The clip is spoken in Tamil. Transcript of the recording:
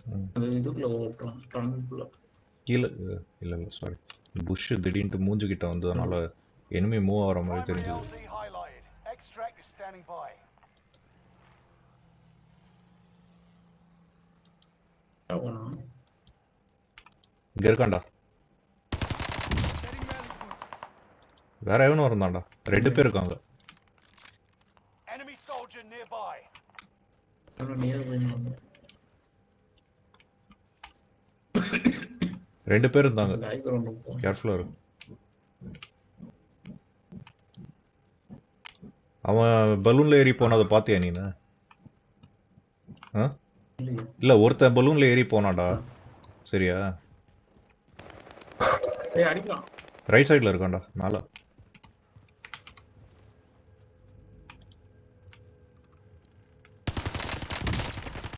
ம். அது இதுக்குள்ள ஓட்டுறோம் டனலுக்குள்ள கீழே இல்லை இல்லை சாரி புஷ் திடீர்னு மூஞ்சுக்கிட்ட வந்ததுனால எனிமி மூவ் ஆகிற மாதிரி Primary தெரிஞ்சது LZ highlighted. Extract is standing by. போனோம் இங்கே இருக்கான்டா வேற எவனும் இருந்தான்டா ரெண்டு பேர் இருக்காங்க Enemy soldier nearby. நேரம் போய் ரெண்டு பேர் இருந்தாங்க ஹை கிரவுண்ட் போனோம் கேர்ஃபுல்லாக இருக்கு அவன் பலூன்ல ஏறி போனதை பார்த்தியா நீனு ஆ இல்லையே இல்லை ஒருத்தன் பலூன்ல ஏறி போனான்டா சரியா ஏய் அடிக்கலாம் ரைட் சைடில் இருக்கான்டா மேலே